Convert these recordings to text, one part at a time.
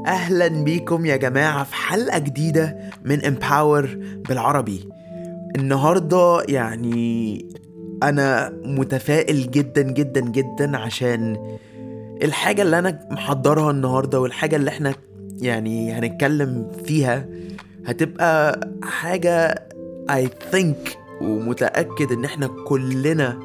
اهلا بيكم يا جماعه في حلقه جديده من امباور بالعربي النهارده يعني انا متفائل جدا جدا جدا عشان الحاجه اللي انا محضرها النهارده والحاجه اللي احنا يعني هنتكلم فيها هتبقى حاجه I think ومتاكد ان احنا كلنا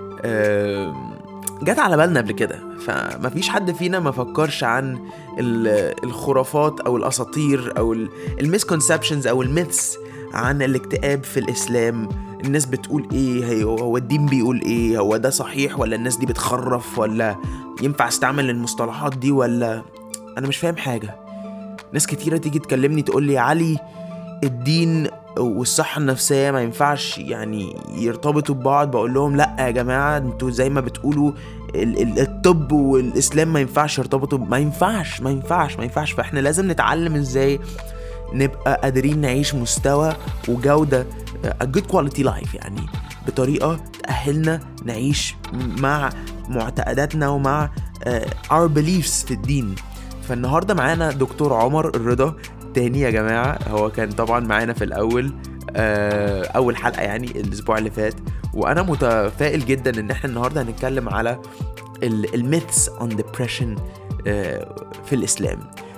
آم، جت على بالنا قبل كده فمفيش حد فينا ما فكرش عن ال- الخرافات او الاساطير او الميسكونسبشنز او الميثس عن الاكتئاب في الاسلام الناس بتقول ايه هي- هو الدين بيقول ايه هو ده صحيح ولا الناس دي بتخرف ولا ينفع استعمل المصطلحات دي ولا انا مش فاهم حاجه ناس كتيره تيجي تكلمني تقول لي يا علي الدين والصحة النفسية ما ينفعش يعني يرتبطوا ببعض بقول لهم لا يا جماعة انتوا زي ما بتقولوا ال- ال- الطب والإسلام ما ينفعش يرتبطوا ب- ما ينفعش ما ينفعش ما ينفعش فاحنا لازم نتعلم ازاي نبقى قادرين نعيش مستوى وجودة a good quality life يعني بطريقة تأهلنا نعيش مع معتقداتنا ومع آه، our beliefs في الدين فالنهاردة معانا دكتور عمر الرضا تاني يا جماعة هو كان طبعا معانا في الأول آه، أول حلقة يعني الأسبوع اللي فات وأنا متفائل جدا إن احنا النهاردة هنتكلم على الميثس on depression آه، في الإسلام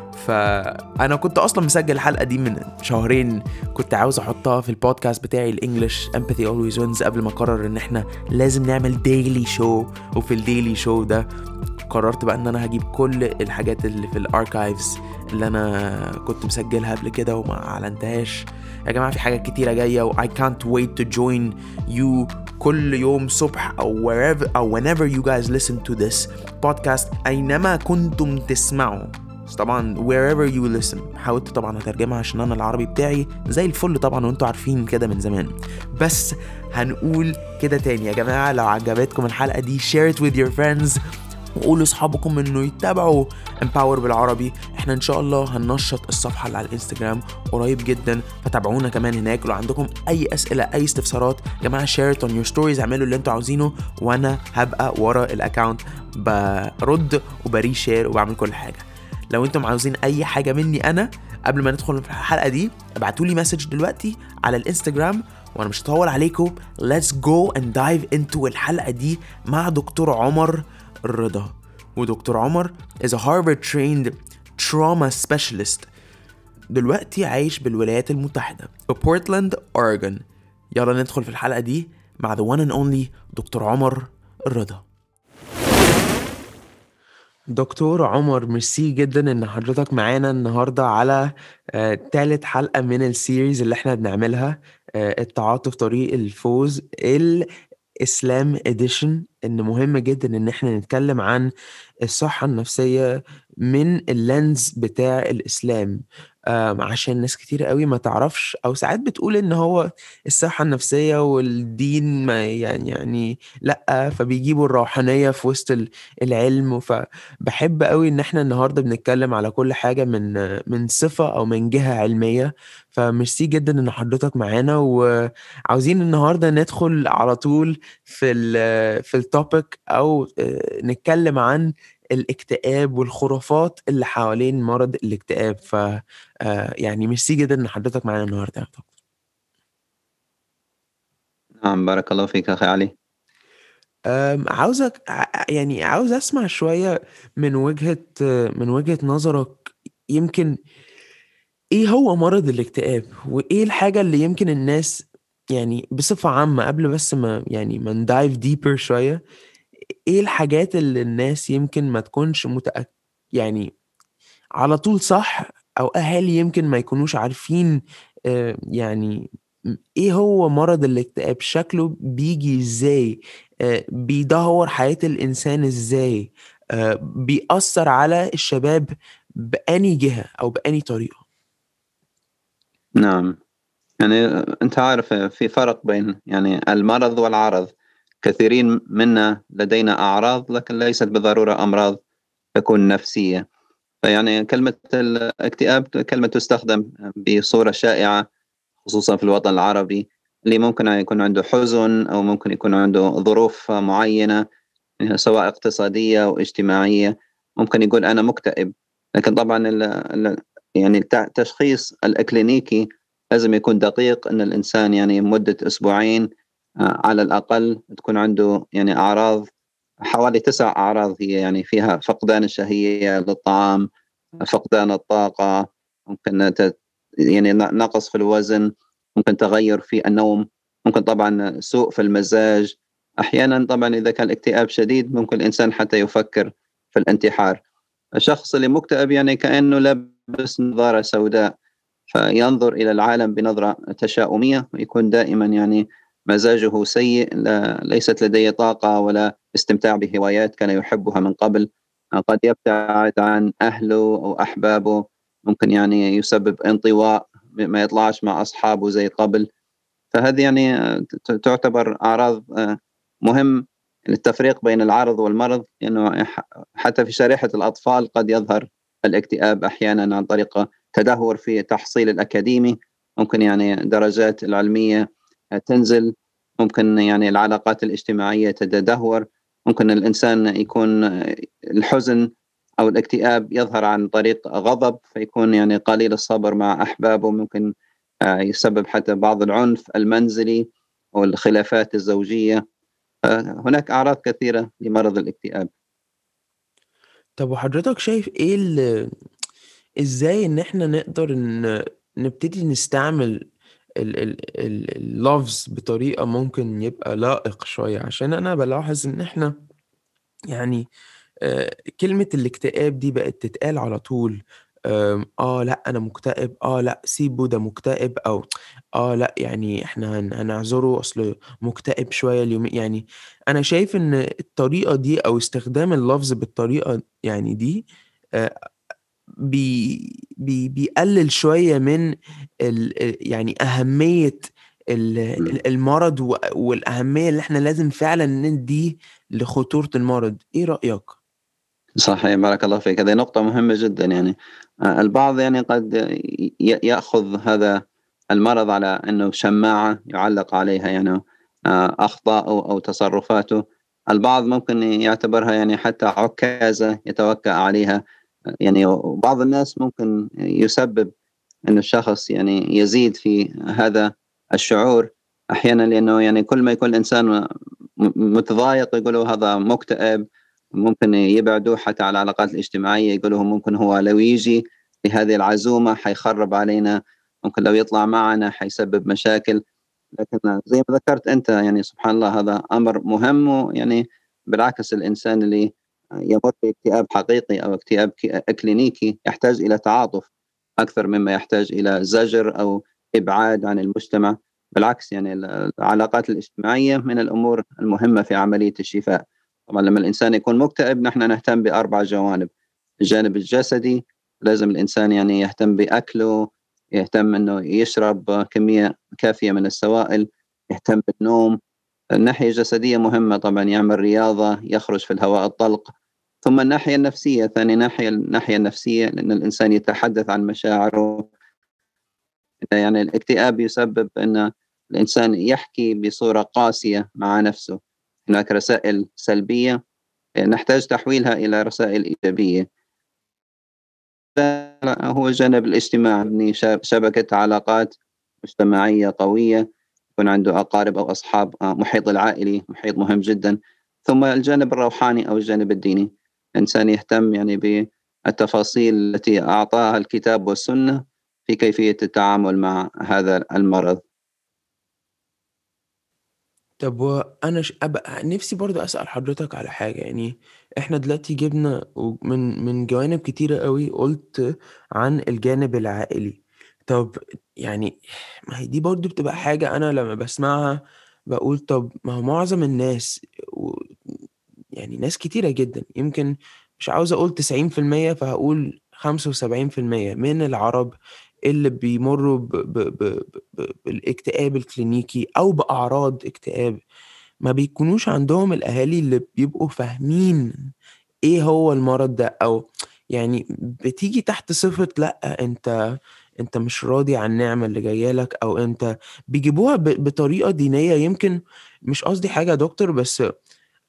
فانا كنت اصلا مسجل الحلقه دي من شهرين كنت عاوز احطها في البودكاست بتاعي الانجليش empathy always wins قبل ما اقرر ان احنا لازم نعمل ديلي شو وفي الديلي شو ده قررت بقى ان انا هجيب كل الحاجات اللي في الاركايفز اللي انا كنت مسجلها قبل كده وما اعلنتهاش يا جماعه في حاجات كتيره جايه و I can't wait to join you كل يوم صبح او wherever او whenever you guys listen to this podcast اينما كنتم تسمعوا بس طبعا wherever you listen حاولت طبعا اترجمها عشان انا العربي بتاعي زي الفل طبعا وانتوا عارفين كده من زمان بس هنقول كده تاني يا جماعه لو عجبتكم الحلقه دي share it with your friends وقولوا لاصحابكم انه يتابعوا امباور بالعربي احنا ان شاء الله هننشط الصفحه اللي على الانستجرام قريب جدا فتابعونا كمان هناك ولو عندكم اي اسئله اي استفسارات يا جماعه شير اون يور ستوريز اعملوا اللي انتوا عاوزينه وانا هبقى ورا الاكونت برد وبري شير وبعمل كل حاجه لو انتم عاوزين اي حاجه مني انا قبل ما ندخل في الحلقه دي ابعتوا لي مسج دلوقتي على الانستجرام وانا مش هطول عليكم let's go and dive into الحلقه دي مع دكتور عمر الرضا ودكتور عمر is a Harvard trained trauma specialist دلوقتي عايش بالولايات المتحدة في بورتلاند أوريجون يلا ندخل في الحلقة دي مع the one and only دكتور عمر الرضا دكتور عمر ميرسي جدا ان حضرتك معانا النهارده على آه، تالت حلقة من السيريز اللي احنا بنعملها آه، التعاطف طريق الفوز الاسلام اديشن ان مهم جدا ان احنا نتكلم عن الصحة النفسية من اللينز بتاع الاسلام آم، عشان ناس كتير قوي ما تعرفش او ساعات بتقول ان هو الصحة النفسية والدين ما يعني يعني لا فبيجيبوا الروحانية في وسط ال- العلم فبحب قوي ان احنا النهارده بنتكلم على كل حاجة من من صفة او من جهة علمية فميرسي جدا ان حضرتك معانا وعاوزين النهارده ندخل على طول في ال في التوبيك او آه، نتكلم عن الاكتئاب والخرافات اللي حوالين مرض الاكتئاب ف آه، يعني ميرسي جدا ان حضرتك معانا النهارده يا دكتور نعم بارك الله فيك أخي علي أم، عاوزك ع- يعني عاوز اسمع شوية من وجهة من وجهة نظرك يمكن ايه هو مرض الاكتئاب وايه الحاجة اللي يمكن الناس يعني بصفة عامة قبل بس ما يعني ما ندايف ديبر شوية ايه الحاجات اللي الناس يمكن ما تكونش متأكد يعني على طول صح او اهالي يمكن ما يكونوش عارفين آه، يعني م- ايه هو مرض الاكتئاب شكله بيجي ازاي آه، بيدهور حياة الانسان ازاي آه، بيأثر على الشباب بأني جهة او بأني طريقة نعم يعني أنت عارف في فرق بين يعني المرض والعرض كثيرين منا لدينا أعراض لكن ليست بالضرورة أمراض تكون نفسية فيعني كلمة الاكتئاب كلمة تستخدم بصورة شائعة خصوصا في الوطن العربي اللي ممكن يكون عنده حزن أو ممكن يكون عنده ظروف معينة سواء اقتصادية أو اجتماعية ممكن يقول أنا مكتئب لكن طبعا ال ال يعني التشخيص الإكلينيكي لازم يكون دقيق أن الإنسان يعني مدة أسبوعين آه، على الأقل تكون عنده يعني أعراض حوالي تسع أعراض هي يعني فيها فقدان الشهية للطعام فقدان الطاقة ممكن يعني نقص في الوزن ممكن تغير في النوم ممكن طبعا سوء في المزاج احيانا طبعا اذا كان الاكتئاب شديد ممكن الانسان حتى يفكر في الانتحار الشخص اللي مكتئب يعني كانه لابس نظاره سوداء فينظر الى العالم بنظره تشاؤميه ويكون دائما يعني مزاجه سيء لا ليست لديه طاقه ولا استمتاع بهوايات كان يحبها من قبل قد يبتعد عن اهله او احبابه ممكن يعني يسبب انطواء ما يطلعش مع اصحابه زي قبل فهذه يعني تعتبر اعراض آه، مهم التفريق بين العرض والمرض لانه حتى في شريحه الاطفال قد يظهر الاكتئاب احيانا عن طريق تدهور في التحصيل الاكاديمي ممكن يعني درجات العلميه تنزل ممكن يعني العلاقات الاجتماعيه تتدهور ممكن الانسان يكون الحزن او الاكتئاب يظهر عن طريق غضب فيكون يعني قليل الصبر مع احبابه ممكن آه، يسبب حتى بعض العنف المنزلي والخلافات الزوجيه هناك اعراض كثيره لمرض الاكتئاب طب وحضرتك شايف ايه ازاي ان احنا نقدر ان نبتدي نستعمل اللفظ بطريقة ممكن يبقى لائق شوية عشان أنا بلاحظ إن إحنا يعني آه، كلمة الاكتئاب دي بقت تتقال على طول آه لأ أنا مكتئب آه لأ سيبه ده مكتئب أو آه لأ يعني إحنا هنعذره أصل مكتئب شوية اليومين يعني أنا شايف إن الطريقة دي أو استخدام اللفظ بالطريقة يعني دي آه بي بي بيقلل شوية من ال يعني أهمية المرض والأهمية اللي إحنا لازم فعلًا ندّيه لخطورة المرض، إيه رأيك؟ صحيح بارك الله فيك هذه نقطة مهمة جدا يعني آه، البعض يعني قد يأخذ هذا المرض على أنه شماعة يعلق عليها يعني آه، أخطاء أو تصرفاته البعض ممكن يعتبرها يعني حتى عكازة يتوكأ عليها يعني بعض الناس ممكن يسبب أن الشخص يعني يزيد في هذا الشعور أحيانا لأنه يعني كل ما يكون الإنسان متضايق يقولوا هذا مكتئب ممكن يبعدوا حتى على العلاقات الاجتماعية يقولوا ممكن هو لو يجي لهذه العزومة حيخرب علينا ممكن لو يطلع معنا حيسبب مشاكل لكن زي ما ذكرت أنت يعني سبحان الله هذا أمر مهم ويعني بالعكس الإنسان اللي يمر باكتئاب حقيقي او اكتئاب كلينيكي يحتاج الى تعاطف اكثر مما يحتاج الى زجر او ابعاد عن المجتمع بالعكس يعني العلاقات الاجتماعيه من الامور المهمه في عمليه الشفاء طبعا لما الانسان يكون مكتئب نحن نهتم باربع جوانب الجانب الجسدي لازم الانسان يعني يهتم باكله يهتم انه يشرب كميه كافيه من السوائل يهتم بالنوم الناحيه الجسديه مهمه طبعا يعمل رياضه يخرج في الهواء الطلق ثم الناحيه النفسيه ثاني ناحيه الناحيه النفسيه لان الانسان يتحدث عن مشاعره يعني الاكتئاب يسبب ان الانسان يحكي بصوره قاسيه مع نفسه هناك رسائل سلبيه نحتاج تحويلها الى رسائل ايجابيه هو الجانب الاجتماعي شبكه علاقات مجتمعيه قويه يكون عنده اقارب او اصحاب آه، محيط العائلي محيط مهم جدا ثم الجانب الروحاني او الجانب الديني الانسان يهتم يعني بالتفاصيل التي اعطاها الكتاب والسنه في كيفيه التعامل مع هذا المرض طب وأنا ش أبقى نفسي برضه أسأل حضرتك على حاجة، يعني إحنا دلوقتي جِبنا من من جوانب كتيرة أوي قُلت عن الجانب العائلي، طب يعني ما هي دي برضه بتبقى حاجة أنا لمّا بسمعها بقول طب ما هو معظم الناس و يعني ناس كتيرة جدًا، يمكن مش عاوز أقول 90% فهاقول 75% من العرب اللي بيمرّوا ب ب ب ب بالاكتئاب الكلينيكي أو بأعراض اكتئاب، ما بيكونوش عندهم الأهالي اللي بيبقوا فاهمين إيه هو المرض ده، أو يعني بتيجي تحت صفة لأ أنت أنت مش راضي عن النعمة اللي جاية لك أو أنت بيجيبوها ب بطريقة دينية يمكن مش قصدي حاجة يا دكتور بس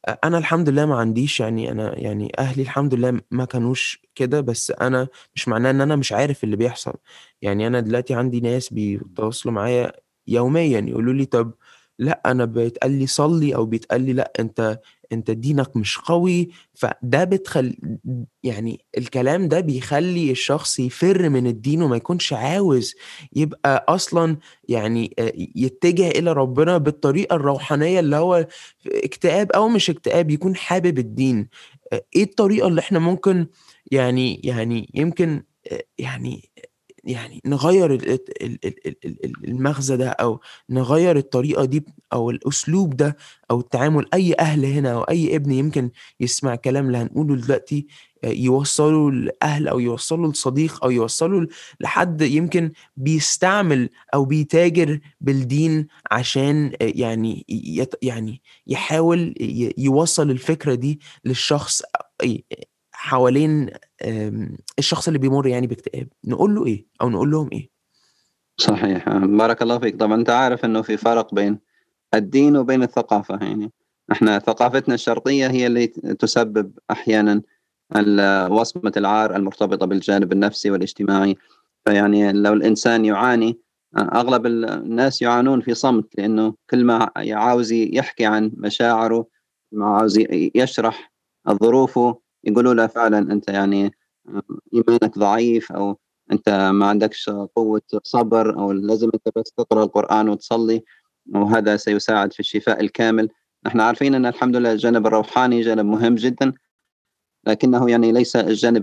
أ أنا الحمد لله ما عنديش يعني أنا يعني أهلي الحمد لله ما كانوش كده، بس أنا مش معناه إن أنا مش عارف اللي بيحصل، يعني أنا دلوقتي عندي ناس بيتواصلوا معايا يوميًا يقولوا لي طَب لأ أنا بيتقال لي صلّي أو بيتقال لي لأ أنت أنت دينك مش قوي، فده بتخل د يعني الكلام ده بيخلّي الشخص يفِر من الدين وما يكونش عاوز يبقى أصلًا يعني آآ يتجه إلى ربنا بالطريقة الروحانية اللي هو اكتئاب أو مش اكتئاب يكون حابب الدين. أ إيه الطريقة اللي إحنا ممكن يعني يعني يمكن آآ يعني يعني نغيّر ال الت ال ال ال ال ال المغزى ده أو نغيّر الطريقة دي أو الأسلوب ده أو التعامل، أي أهل هنا أو أي ابن يمكن يسمع الكلام اللي هنقوله دلوقتي آآ يوصّله لأهل أو يوصّله لصديق أو يوصّله ل لحد يمكن بيستعمل أو بيتاجر بالدين عشان آآ يعني ي يت يعني يحاول ي يوصّل الفكرة دي للشخص أ ي حوالين آمم الشخص اللي بيمُر يعني باكتئاب، نقول له إيه أو نقول لهم إيه؟ صحيح، بارك الله فيك. طبعًا أنت عارف إنه في فرق بين الدين وبين الثقافة، يعني إحنا ثقافتنا الشرقية هي اللي ت تسبب أحيانًا ال وصمة العار المرتبطة بالجانب النفسي والاجتماعي، فيعني لو الإنسان يعاني أ أغلب ال الناس يعانون في صمت، لإنه كل ما ي عاوز يحكي عن مشاعره، ما عاوز ي يشرح ظروفه، يقولوا له فعلًا أنت يعني آآ إيمانك ضعيف أو أنت ما عندكش قوة صبر أو لازم أنت بس تقرأ القرآن وتصلي وهذا سيساعد في الشفاء الكامل. إحنا عارفين إن الحمد لله الجانب الروحاني جانب مهم جدًا، لكنه يعني ليس الجانب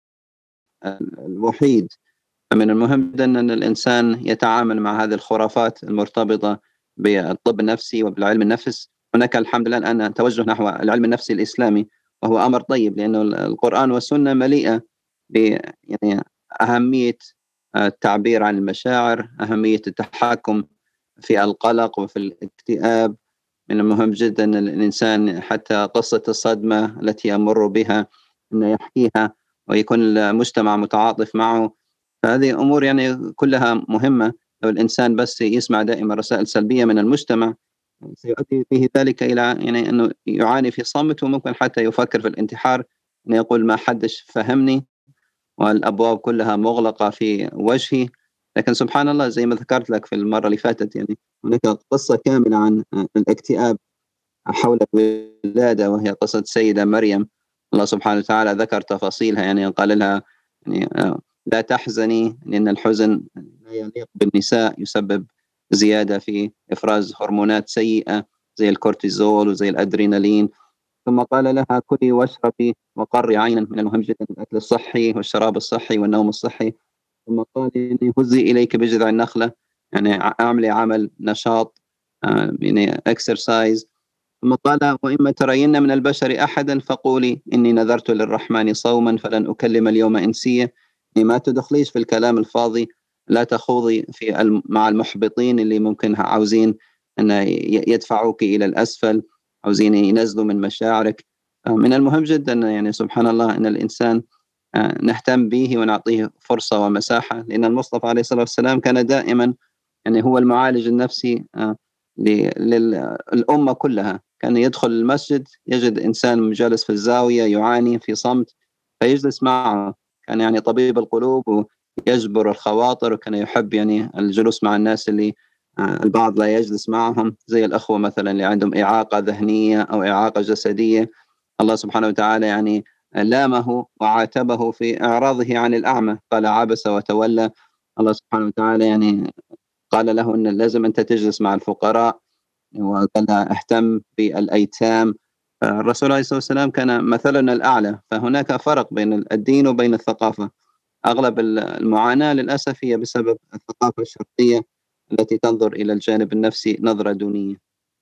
ال الوحيد، فمن المهم جدًا أن الإنسان يتعامل مع هذه الخرافات المرتبطة بالطب النفسي وبالعلم النفس. هناك الحمد لله الآن توجه نحو العلم النفسي الإسلامي، وهو أمر طيب لأنه ال القرآن والسنة مليئة ب يعني أهمية التعبير عن المشاعر، أهمية التحكم في القلق وفي الاكتئاب، من المهم جدًا أن الإنسان حتى قصة الصدمة التي يمُر بها إنه يحكيها ويكون المجتمع متعاطف معه، فهذه أمور يعني كلها مهمة، لو الإنسان بس يسمع دائمًا رسائل سلبية من المجتمع سيؤدي به ذلك إلى يعني إنه يعاني في صمت وممكن حتى يفكر في الانتحار، إنه يقول ما حدش فهمني والأبواب كلها مُغلقة في وجهي، لكن سبحان الله زي ما ذكرت لك في المرة اللي فاتت يعني هناك قصة كاملة عن أ الاكتئاب حول الولادة وهي قصة السيدة مريم، الله سبحانه وتعالى ذكر تفاصيلها يعني قال لها يعني آآ لا تحزني لأن الحزن لا يليق بالنساء، يسبب زيادة في إفراز هرمونات سيئة زي الكورتيزول وزي الأدرينالين، ثم قال لها كلي واشربي وقرّي عينًا، من المهم جدًا الأكل الصحي والشراب الصحي والنوم الصحي، ثم قال يعني هُزي إليك بجذع النخلة، يعني ع اعملي عمل نشاط آآ يعني exercise ثم قال وإما ترين من البشر أحدًا فقولي إني نذرت للرحمن صومًا فلن أكلم اليوم إنسيًا، يعني ما تدخليش في الكلام الفاضي، لا تخوضي في الم مع المحبطين اللي ممكن عاوزين إنه ي يدفعوكِ إلى الأسفل، عاوزين ينزلوا من مشاعرك، آآ من المهم جدًا يعني سبحان الله إن الإنسان آآ نهتم به ونعطيه فرصة ومساحة، لأن المصطفى عليه الصلاة والسلام كان دائمًا يعني هو المعالج النفسي آآ ل لل الأمة كلها، كان يدخل المسجد يجد إنسان جالس في الزاوية يعاني في صمت، فيجلس معه، كان يعني طبيب القلوب ويجبر الخواطر وكان يحب يعني الجلوس مع الناس اللي آآ البعض لا يجلس معهم، زي الأخوة مثلًا اللي عندهم إعاقة ذهنية أو إعاقة جسدية، الله سبحانه وتعالى يعني لامه وعاتبه في إعراضه عن الأعمى، قال عبس وتولى، الله سبحانه وتعالى يعني قال له إن لازم أنت تجلس مع الفقراء، وقال له اهتم بالأيتام، فالرسول عليه الصلاة والسلام كان مثلنا الأعلى، فهناك فرق بين ال الدين وبين الثقافة، أغلب ال المعاناة للأسف هي بسبب الثقافة الشرقية التي تنظر إلى الجانب النفسي نظرة دونية.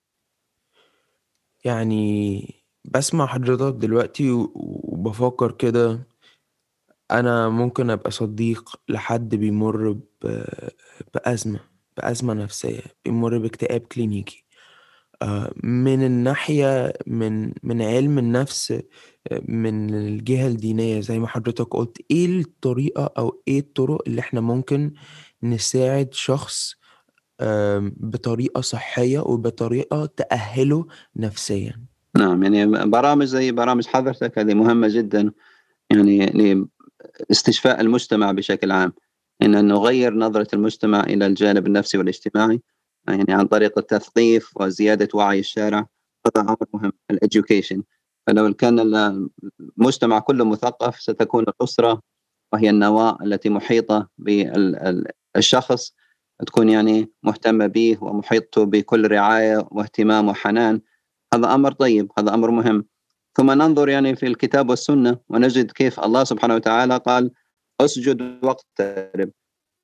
يعني باسمع حضرتك دلوقتي و وبافكّر كده أنا ممكن أبقى صديق لحد بيمُر ب بأزمة، بأزمة نفسية، بيمُر باكتئاب كلينيكي، آآ من الناحية من من علم النفس آآ من الجهة الدينية زي ما حضرتك قُلت، إيه الطريقة أو إيه الطُرق اللي إحنا ممكن نساعد شخص آمم بطريقة صحية وبطريقة تأهِّله نفسيًا؟ نعم يعني برامج زي برامج حضرتك هذه مهمة جدا يعني لاستشفاء المجتمع بشكل عام إن نغير نظرة المجتمع إلى الجانب النفسي والاجتماعي يعني عن طريق التثقيف وزيادة وعي الشارع هذا أمر مهم الإديوكيشن فلو كان المجتمع كله مثقف ستكون الأسرة وهي النواة التي محيطة بالشخص تكون يعني مهتمة به ومحيطته بكل رعاية واهتمام وحنان هذا أمر طيب هذا أمر مهم ثم ننظر يعني في الكتاب والسنة ونجد كيف الله سبحانه وتعالى قال اسجد واقترب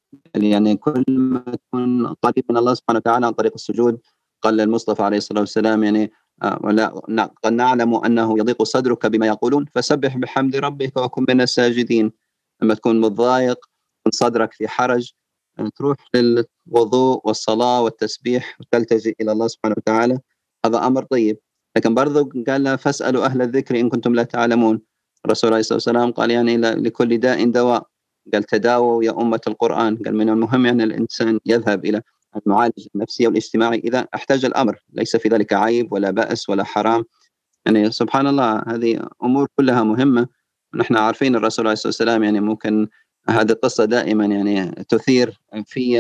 يعني كل ما تكون قريب من الله سبحانه وتعالى عن طريق السجود قال للمصطفى عليه الصلاة والسلام يعني آه، ولا قد نعلم أنه يضيق صدرك بما يقولون فسبح بحمد ربك وكن من الساجدين لما تكون متضايق صدرك في حرج تروح للوضوء والصلاة والتسبيح وتلتجئ إلى الله سبحانه وتعالى هذا أمر طيب لكن برضو قال فاسألوا أهل الذكر إن كنتم لا تعلمون الرسول عليه الصلاة والسلام قال يعني لكل داء دواء قال تداووا يا أمة القرآن قال من المهم يعني الإنسان يذهب إلى المعالج النفسي والاجتماعي إذا احتاج الأمر ليس في ذلك عيب ولا بأس ولا حرام يعني سبحان الله هذه أمور كلها مهمة نحن عارفين الرسول عليه الصلاة والسلام يعني ممكن هذه القصة دائما يعني تثير في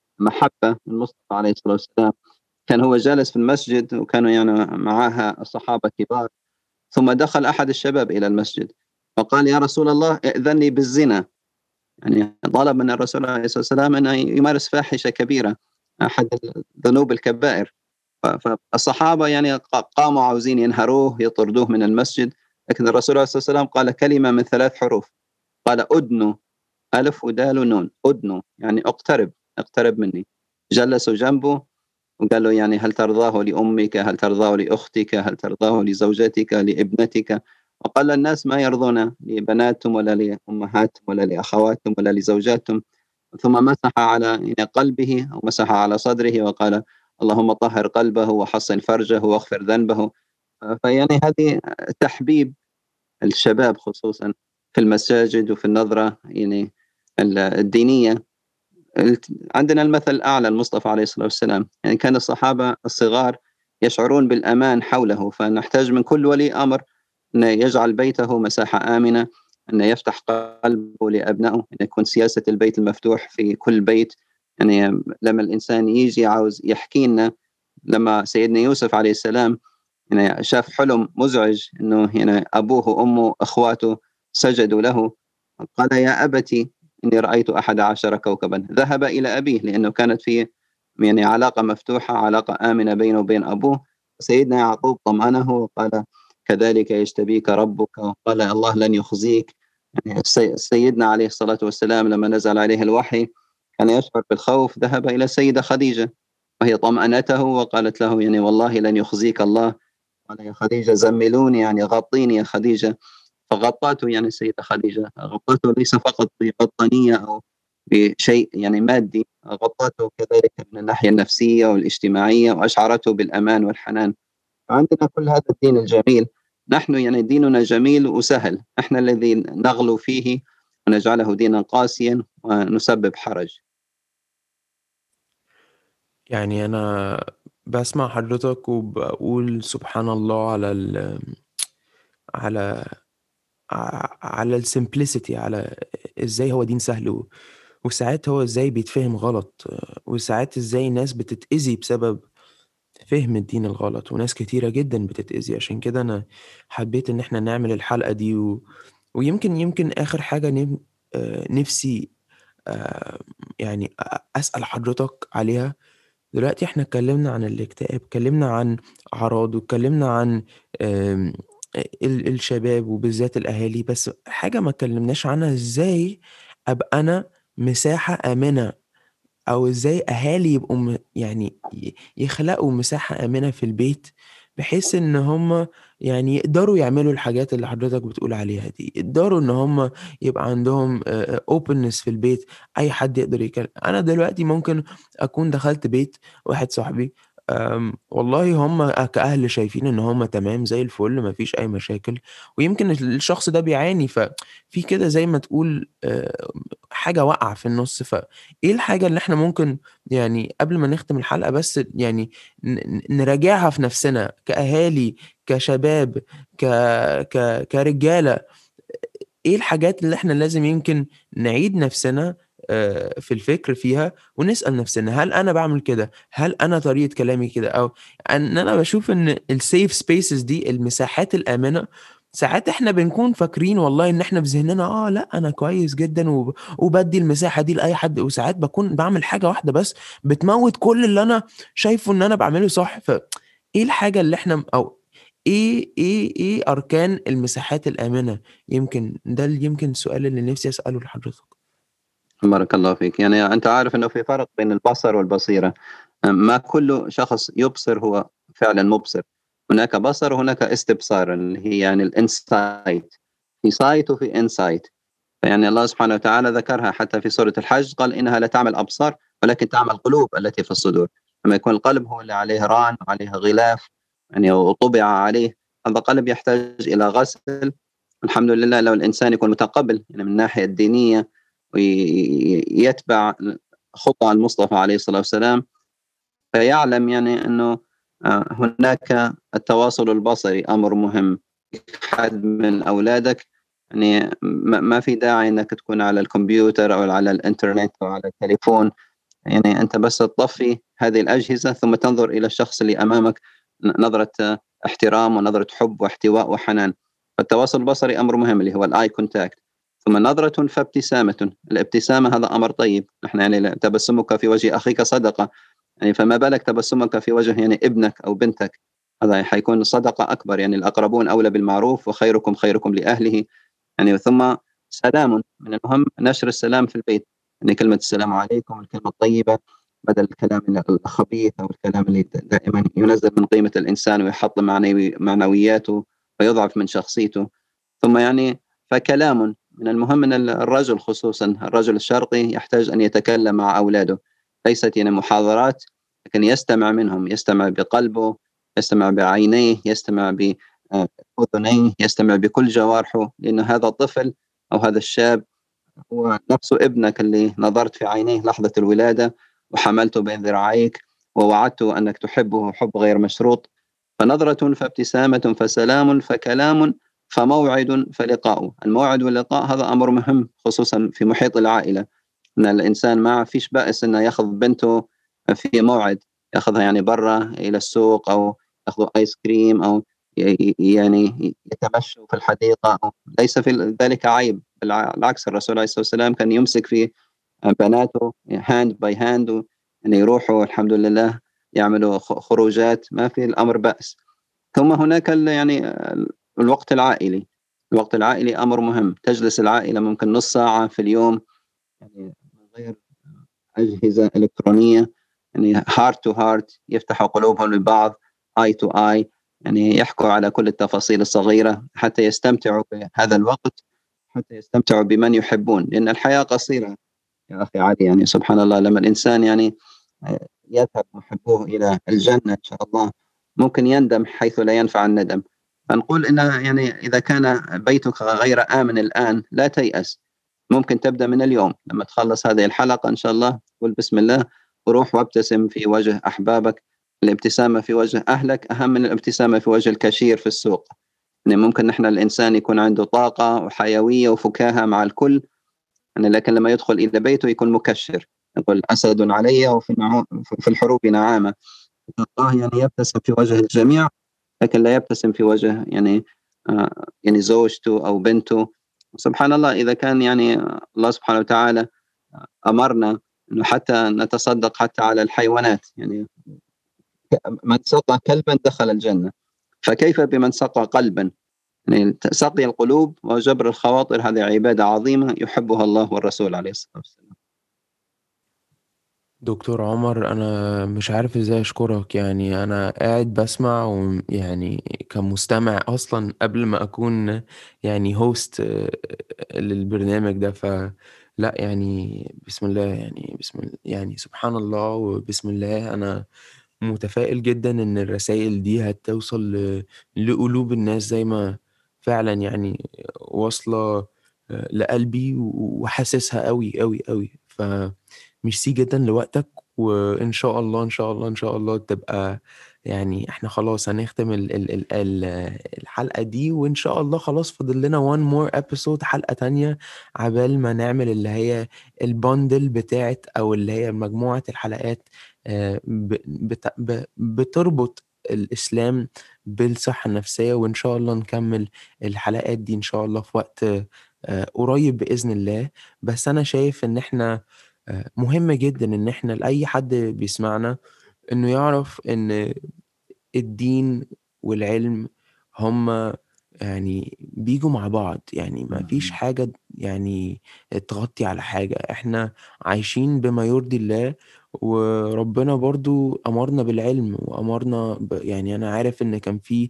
محبة المصطفى عليه الصلاة والسلام كان هو جالس في المسجد وكانوا يعني معها الصحابة كبار ثم دخل أحد الشباب إلى المسجد وقال يا رسول الله ائذن لي بالزنا يعني طلب من الرسول عليه الصلاة والسلام أن يمارس فاحشة كبيرة أحد الذنوب الكبائر فالصحابة يعني قاموا عاوزين ينهروه يطردوه من المسجد لكن الرسول عليه الصلاة والسلام قال كلمة من ثلاث حروف قال أدنوا ألف ودال ونون أدنوا يعني اقترب اقترب مني جلسوا جنبه وقال له يعني هل ترضاه لأمك هل ترضاه لأختك هل ترضاه لزوجتك لابنتك وقال الناس ما يرضون لبناتهم ولا لأمهاتهم ولا لأخواتهم ولا لزوجاتهم ثم مسح على يعني قلبه أو مسح على صدره وقال اللهم طهر قلبه وحصن فرجه واغفر ذنبه فيعني هذه تحبيب الشباب خصوصا في المساجد وفي النظرة يعني الدينية عندنا المثل الأعلى المصطفى عليه الصلاة والسلام يعني كان الصحابة الصغار يشعرون بالأمان حوله فنحتاج من كل ولي أمر أن يجعل بيته مساحة آمنة أن يفتح قلبه لأبنائه أن يكون سياسة البيت المفتوح في كل بيت يعني لما الإنسان يجي عاوز يحكي لنا لما سيدنا يوسف عليه السلام يعني شاف حلم مزعج أنه يعني أبوه وأمه أخواته سجدوا له قال يا أبتي إني رأيت أحد عشر كوكبا ذهب إلى أبيه لأنه كانت في يعني علاقة مفتوحة علاقة آمنة بينه وبين أبوه سيدنا يعقوب طمأنه وقال كذلك يجتبيك ربك وقال الله لن يخزيك يعني سيدنا عليه الصلاة والسلام لما نزل عليه الوحي كان يشعر بالخوف ذهب إلى السيدة خديجة وهي طمأنته وقالت له يعني والله لن يخزيك الله قال يا خديجة زملوني يعني غطيني يا خديجة فغطته يعني السيدة خديجة غطته ليس فقط ببطانية أو بشيء يعني مادي غطته كذلك من الناحية النفسية والاجتماعية وأشعرته بالأمان والحنان عندنا كل هذا الدين الجميل نحن يعني ديننا جميل وسهل احنا الذي نغلو فيه ونجعله دينا قاسيا ونسبب حرج يعني أنا بسمع حضرتك وبقول سبحان الله على ال على على السمبلسيتي على ازاي هو دين سهل وساعات هو ازاي بيتفهم غلط وساعات ازاي ناس بتتأذي بسبب فهم الدين الغلط وناس كتيرة جدا بتتأذي عشان كده أنا حبيت إن احنا نعمل الحلقة دي و... ويمكن يمكن آخر حاجة نم... نفسي يعني أسأل حضرتك عليها دلوقتي احنا اتكلمنا عن الاكتئاب اتكلمنا عن أعراض واتكلمنا عن الشباب وبالذات الأهالي بس حاجة ما اتكلمناش عنها ازاي أبقى أنا مساحة آمنة أو ازاي أهالي يبقوا يعني يخلقوا مساحة آمنة في البيت بحيث إن هم يعني يقدروا يعملوا الحاجات اللي حضرتك بتقول عليها دي يقدروا إن هم يبقى عندهم اوبنس في البيت أي حد يقدر يتكلم أنا دلوقتي ممكن أكون دخلت بيت واحد صاحبي والله هم كأهل شايفين إن هم تمام زي الفل ما فيش أي مشاكل ويمكن الشخص ده بيعاني ففي كده زي ما تقول حاجة واقعة في النُص، فإيه الحاجة اللي إحنا ممكن يعني قبل ما نختم الحلقة بس يعني ن ن نراجعها في نَفْسنا كأهالي، كشباب، ك ك كرجالة، إيه الحاجات اللي إحنا لازم يمكن نعيد نَفْسنا آآ في الفكر فيها ونسأل نَفْسنا هل أنا باعمل كده؟ هل أنا طريقة كلامي كده؟ أو إن أنا باشوف إن الsafe spaces دي المساحات الآمنة، ساعات إحنا بنكون فاكرين والله إن إحنا في ذهننا آه لأ أنا كويس جدًا وب وبادّي المساحة دي لأي حد، وساعات باكون باعمل حاجة واحدة بس بتموِّت كل اللي أنا شايفه إن أنا باعمله صح، ف إيه الحاجة اللي إحنا م أو إيه إيه إيه أركان المساحات الآمنة؟ يمكن ده ال يمكن السؤال اللي نِفْسي أسأله لحضرتك. بارك الله فيك، يعني أنت عارف إنه في فرق بين البصر والبصيرة، ما كل شخص يبصر هو فعلًا مُبصر، هناك بصر وهناك استبصار اللي هي يعني الinsight في sight وفي insight فيعني الله سبحانه وتعالى ذكرها حتى في سورة الحج قال إنها لا تعمى الأبصار ولكن تعمى القلوب التي في الصدور، لما يكون القلب هو اللي عليه ران وعليه غلاف يعني وطُبع عليه، هذا قلب يحتاج إلى غسل، الحمد لله لو الإنسان يكون متقبل يعني من الناحية الدينية ويتبع خطى المصطفى عليه الصلاة والسلام فيعلم يعني أنه هناك التواصل البصري أمر مهم حد من أولادك يعني ما في داعي أنك تكون على الكمبيوتر أو على الإنترنت أو على التليفون يعني أنت بس تطفي هذه الأجهزة ثم تنظر إلى الشخص اللي أمامك نظرة احترام ونظرة حب واحتواء وحنان فالتواصل البصري أمر مهم اللي هو الآي كونتاكت ثم نظرة فابتسامة الابتسامة هذا أمر طيب نحن يعني تبسمك في وجه أخيك صدقة يعني فما بالك تبسمك في وجه يعني ابنك أو بنتك هذا حيكون صدقة أكبر يعني الأقربون أولى بالمعروف وخيركم خيركم لأهله يعني ثم سلام من المهم نشر السلام في البيت يعني كلمة السلام عليكم الكلمة الطيبة بدل الكلام الخبيث أو الكلام اللي دائما ينزل من قيمة الإنسان ويحطم معنوياته ويضعف من شخصيته ثم يعني فكلام من المهم أن الرجل خصوصا الرجل الشرقي يحتاج أن يتكلم مع أولاده ليست يعني محاضرات لكن يستمع منهم يستمع بقلبه يستمع بعينيه يستمع بأذنيه يستمع بكل جوارحه لأن هذا الطفل أو هذا الشاب هو نفسه ابنك اللي نظرت في عينيه لحظة الولادة وحملته بين ذراعيك ووعدته أنك تحبه حب غير مشروط فنظرة فابتسامة فسلام فكلام فموعد فلقاء الموعد واللقاء هذا أمر مهم خصوصا في محيط العائلة أن الإنسان ما فيش بأس أنه يأخذ بنته في موعد يأخذها يعني برا إلى السوق أو يأخذوا آيس كريم أو يعني يتمشوا في الحديقة أو ليس في ذلك عيب بالعكس الرسول عليه الصلاة والسلام كان يمسك في بناته هاند باي هاند يعني يروحوا الحمد لله يعملوا خروجات ما في الأمر بأس ثم هناك يعني الوقت العائلي الوقت العائلي أمر مهم تجلس العائلة ممكن نص ساعة في اليوم يعني من غير أجهزة إلكترونية يعني هارت تو هارت يفتحوا قلوبهم لبعض اي تو اي يعني يحكوا على كل التفاصيل الصغيرة حتى يستمتعوا بهذا الوقت حتى يستمتعوا بمن يحبون لأن الحياة قصيرة يا أخي علي يعني سبحان الله لما الإنسان يعني يذهب محبوه إلى الجنة إن شاء الله ممكن يندم حيث لا ينفع الندم فنقول إن يعني إذا كان بيتك غير آمن الآن لا تيأس ممكن تبدأ من اليوم لما تخلص هذه الحلقة إن شاء الله قل بسم الله وروح وابتسم في وجه أحبابك الابتسامة في وجه أهلك أهم من الابتسامة في وجه الكاشير في السوق يعني ممكن نحن الإنسان يكون عنده طاقة وحيوية وفكاهة مع الكل يعني لكن لما يدخل إلى بيته يكون مكشر يقول أسد علي وفي في الحروب نعامة الله يعني يبتسم في وجه الجميع لكن لا يبتسم في وجه يعني آه يعني زوجته أو بنته سبحان الله إذا كان يعني الله سبحانه وتعالى أمرنا أنه حتى نتصدق حتى على الحيوانات يعني من سقى كلبا دخل الجنة فكيف بمن سقى قلبا يعني سقي القلوب وجبر الخواطر هذه عبادة عظيمة يحبها الله والرسول عليه الصلاة والسلام دكتور عمر أنا مش عارف إزاي أشكرك يعني أنا قاعد بسمع ويعني كمستمع أصلا قبل ما أكون يعني هوست للبرنامج ده فلا يعني بسم الله يعني بسم الله يعني سبحان الله وبسم الله أنا متفائل جدا إن الرسائل دي هتوصل لقلوب الناس زي ما فعلا يعني واصلة آه، لقلبي وحاسسها قوي قوي قوي فميرسي جدا لوقتك وان شاء الله ان شاء الله ان شاء الله تبقى يعني احنا خلاص هنختم ال ال ال ال الحلقة دي وان شاء الله خلاص فاضل لنا one more episode حلقة تانية عبال ما نعمل اللي هي البندل بتاعت او اللي هي مجموعة الحلقات آه، بتربط الاسلام بالصحة النفسية وان شاء الله نكمل الحلقات دي ان شاء الله في وقت آه، قريب بإذن الله بس انا شايف ان احنا آه، مهم جدا ان احنا لاي حد بيسمعنا انه يعرف ان الدين والعلم هم يعني بيجوا مع بعض يعني ما فيش حاجة يعني تغطي على حاجة احنا عايشين بما يرضي الله وربنا برضو أمرنا بالعلم وأمرنا ب... يعني أنا عارف إن كان في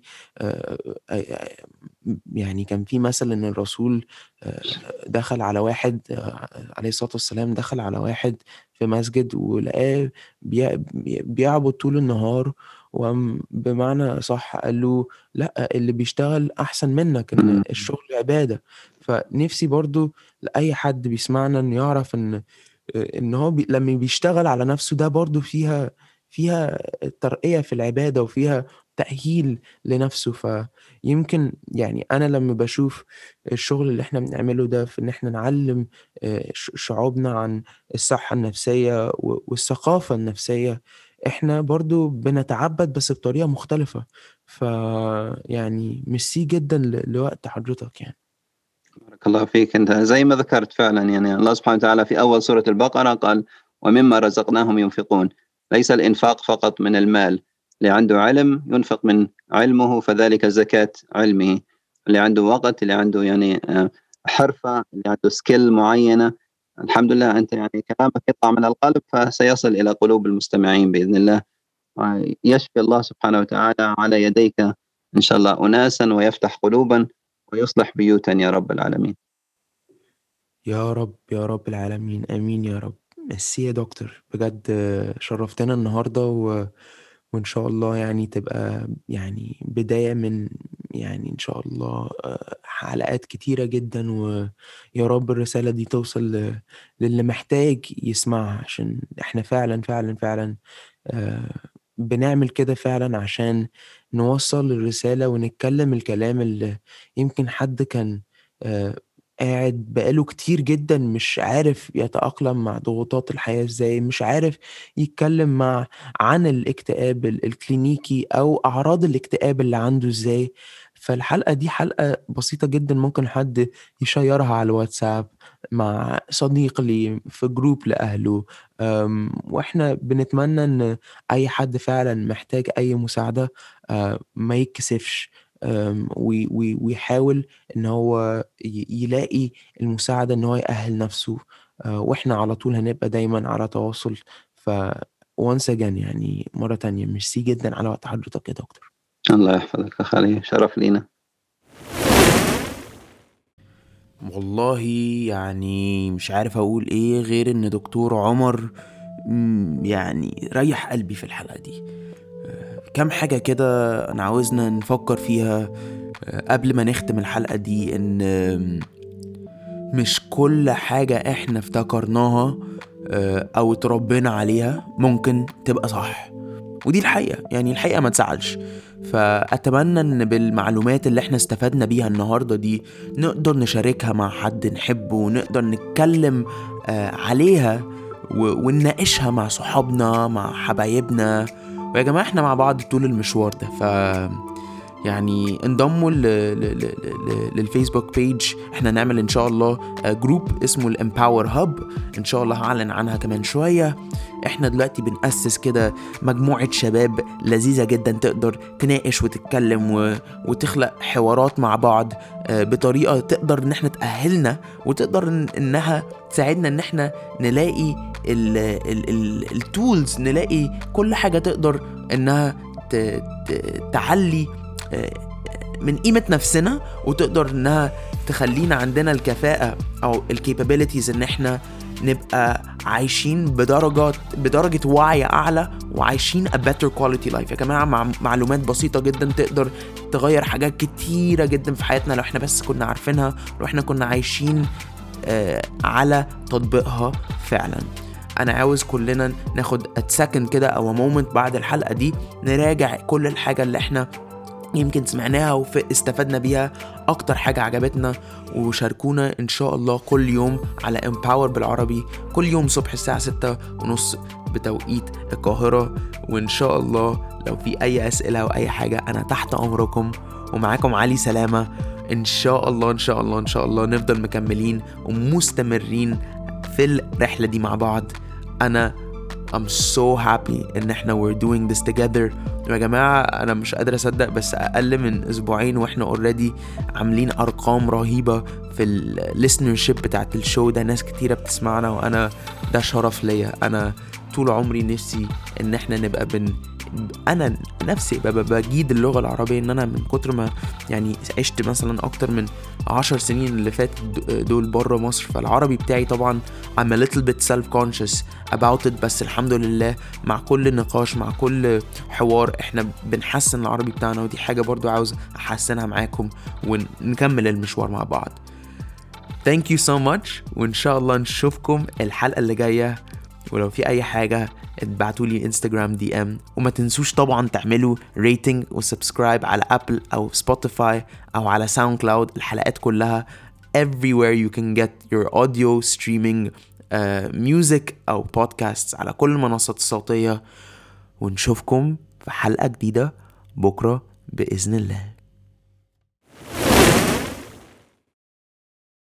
يعني كان في مثل إن الرسول دخل على واحد عليه الصلاة والسلام دخل على واحد في مسجد ولقاه بيعبد طول النهار وبمعنى صح قال له لا اللي بيشتغل احسن منك ان الشغل عباده فنفسي برضو لاي حد بيسمعنا انه يعرف ان ان هو بي لما بيشتغل على نفسه ده برضو فيها فيها ترقيه في العباده وفيها تأهيل لنفسه فيمكن يعني أنا لما بشوف الشغل اللي احنا بنعمله ده في إن احنا نعلم شعوبنا عن الصحة النفسية والثقافة النفسية احنا برضو بنتعبد بس بطريقة مختلفة فيعني ميرسي جدا لوقت حضرتك يعني بارك الله فيك انت زي ما ذكرت فعلا يعني الله سبحانه وتعالى في اول سوره البقره قال ومما رزقناهم ينفقون ليس الانفاق فقط من المال اللي عنده علم ينفق من علمه فذلك زكاة علمه اللي عنده وقت اللي عنده يعني آه، حرفة اللي عنده سكيل معينة الحمد لله أنت يعني كلامك يطلع من القلب فسيصل إلى قلوب المستمعين بإذن الله يشفي الله سبحانه وتعالى على يديك إن شاء الله أناسا ويفتح قلوبا ويصلح بيوتا يا رب العالمين يا رب يا رب العالمين امين يا رب ميرسي يا دكتور بجد شرفتنا النهارده و... وان شاء الله يعني تبقى يعني بدايه من يعني ان شاء الله حلقات كتيره جدا ويا رب الرساله دي توصل للي محتاج يسمعها عشان احنا فعلا فعلا فعلا بنعمل كده فعلا عشان نوصل الرسالة ونتكلم الكلام اللي يمكن حد كان قاعد بقاله كتير جدا مش عارف يتأقلم مع ضغوطات الحياة ازاي مش عارف يتكلم مع عن الاكتئاب الكلينيكي أو أعراض الاكتئاب اللي عنده ازاي فالحلقة دي حلقة بسيطة جدا ممكن حد يشيرها على الواتساب مع صديق لي في جروب لأهله واحنا بنتمنى ان اي حد فعلا محتاج اي مساعدة ما يتكسفش ويحاول ان هو يلاقي المساعدة ان هو يأهل نفسه واحنا على طول هنبقى دايما على تواصل ف once again يعني مرة تانية ميرسي جدا على وقت حضرتك يا دكتور الله يحفظك أخ علي شرف لينا والله يعني مش عارف اقول ايه غير ان دكتور عمر يعني ريح قلبي في الحلقة دي كام حاجة كده انا عاوزنا نفكر فيها قبل ما نختم الحلقة دي ان مش كل حاجة احنا افتكرناها او اتربينا عليها ممكن تبقى صح ودي الحقيقة يعني الحقيقة ما تزعلش فأتمنى إن بالمعلومات اللي احنا استفدنا بيها النهاردة دي نقدر نشاركها مع حد نحبه ونقدر نتكلم آه عليها ونناقشها مع صحابنا مع حبايبنا ويا جماعة احنا مع بعض طول المشوار ده ف يعني انضموا للفيسبوك بيج احنا نعمل ان شاء الله جروب آه، اسمه الامباور هاب ان شاء الله هعلن عنها كمان شويه احنا دلوقتي بنأسس كده مجموعة شباب لذيذة جدا تقدر تناقش وتتكلم و... وتخلق حوارات مع بعض آه، بطريقة تقدر ان احنا تأهلنا وتقدر إن... انها تساعدنا ان احنا نلاقي التولز نلاقي كل حاجة تقدر انها ت... ت... تعلي آه، من قيمة نفسنا وتقدر انها تخلينا عندنا الكفاءة او الكيبابيليتيز ان احنا نبقى عايشين بدرجة بدرجة وعي أعلى وعايشين a better quality life يا جماعة مع معلومات بسيطة جدا تقدر تغير حاجات كتيرة جدا في حياتنا لو احنا بس كنا عارفينها لو احنا كنا عايشين آه على تطبيقها فعلا انا عاوز كلنا ناخد سكند كده او مومنت بعد الحلقه دي نراجع كل الحاجه اللي احنا يمكن سمعناها واستفدنا بيها اكتر حاجة عجبتنا وشاركونا ان شاء الله كل يوم على امباور بالعربي كل يوم صبح الساعة ستة ونص بتوقيت القاهرة وان شاء الله لو في اي اسئلة او اي حاجة انا تحت امركم ومعاكم علي سلامة ان شاء الله ان شاء الله ان شاء الله نفضل مكملين ومستمرين في الرحلة دي مع بعض انا I'm so happy ان احنا we're doing this together يا جماعة انا مش قادر اصدق بس اقل من اسبوعين واحنا اوريدي عاملين ارقام رهيبة في الليسنرشيب بتاعت الشو ده ناس كتيرة بتسمعنا وانا ده شرف ليا انا طول عمري نفسي ان احنا نبقى بن انا نفسي ببقى بجيد اللغه العربيه ان انا من كتر ما يعني عشت مثلا اكتر من عشر سنين اللي فاتت دول بره مصر فالعربي بتاعي طبعا I'm a little bit self conscious about it بس الحمد لله مع كل نقاش مع كل حوار احنا بنحسن العربي بتاعنا ودي حاجه برضو عاوز احسنها معاكم ونكمل المشوار مع بعض Thank you so much وإن شاء الله نشوفكم الحلقة اللي جاية ولو في أي حاجة ابعتوا لي انستجرام دي ام وما تنسوش طبعا تعملوا ريتنج وسبسكرايب على ابل او سبوتيفاي او على ساوند كلاود الحلقات كلها everywhere you can get your audio streaming uh, music او podcasts على كل المنصات الصوتية ونشوفكم في حلقة جديدة بكرة بإذن الله